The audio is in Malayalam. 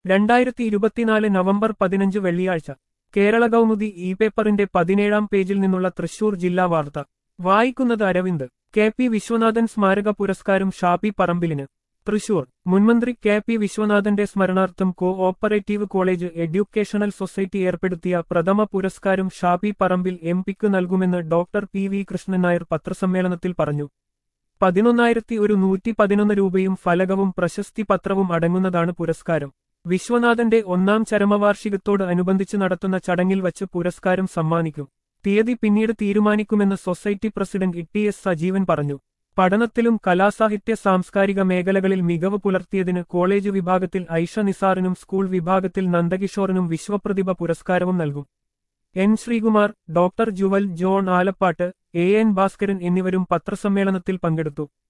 രണ്ടായിരത്തി ഇരുപത്തിനാല് നവംബർ പതിനഞ്ച് വെള്ളിയാഴ്ച കേരള കൗമുദി ഇ പേപ്പറിന്റെ പതിനേഴാം പേജിൽ നിന്നുള്ള തൃശൂർ ജില്ലാ വാർത്ത വായിക്കുന്നത് അരവിന്ദ് കെ പി വിശ്വനാഥൻ സ്മാരക പുരസ്കാരം ഷാപ്പി പറമ്പിലിന് തൃശൂർ മുൻമന്ത്രി കെ പി വിശ്വനാഥന്റെ സ്മരണാർത്ഥം co operative college educational society ഏർപ്പെടുത്തിയ പ്രഥമ പുരസ്കാരം ഷാപ്പി പറമ്പിൽ എം പിക്ക് നൽകുമെന്ന് doctor P V Krishnan Nair പത്രസമ്മേളനത്തിൽ പറഞ്ഞു പതിനൊന്നായിരത്തി ഒരു നൂറ്റി പതിനൊന്ന് രൂപയും ഫലകവും പ്രശസ്തി പത്രവും അടങ്ങുന്നതാണ് പുരസ്കാരം വിശ്വനാഥന്റെ ഒന്നാം ചരമവാർഷികത്തോട് അനുബന്ധിച്ച് നടത്തുന്ന ചടങ്ങിൽ വച്ച് പുരസ്കാരം സമ്മാനിക്കും തീയതി പിന്നീട് തീരുമാനിക്കുമെന്ന് society president E S Sajeevan പറഞ്ഞു പഠനത്തിലും കലാസാഹിത്യ സാംസ്കാരിക മേഖലകളിൽ മികവ് പുലർത്തിയതിന് കോളേജ് വിഭാഗത്തിൽ ഐഷ നിസാറിനും സ്കൂൾ വിഭാഗത്തിൽ നന്ദകിഷോറിനും വിശ്വപ്രതിഭ പുരസ്കാരവും നൽകും N Sreekumar doctor Jewel John Alappatt A N Bhaskaran എന്നിവരും പത്രസമ്മേളനത്തിൽ പങ്കെടുത്തു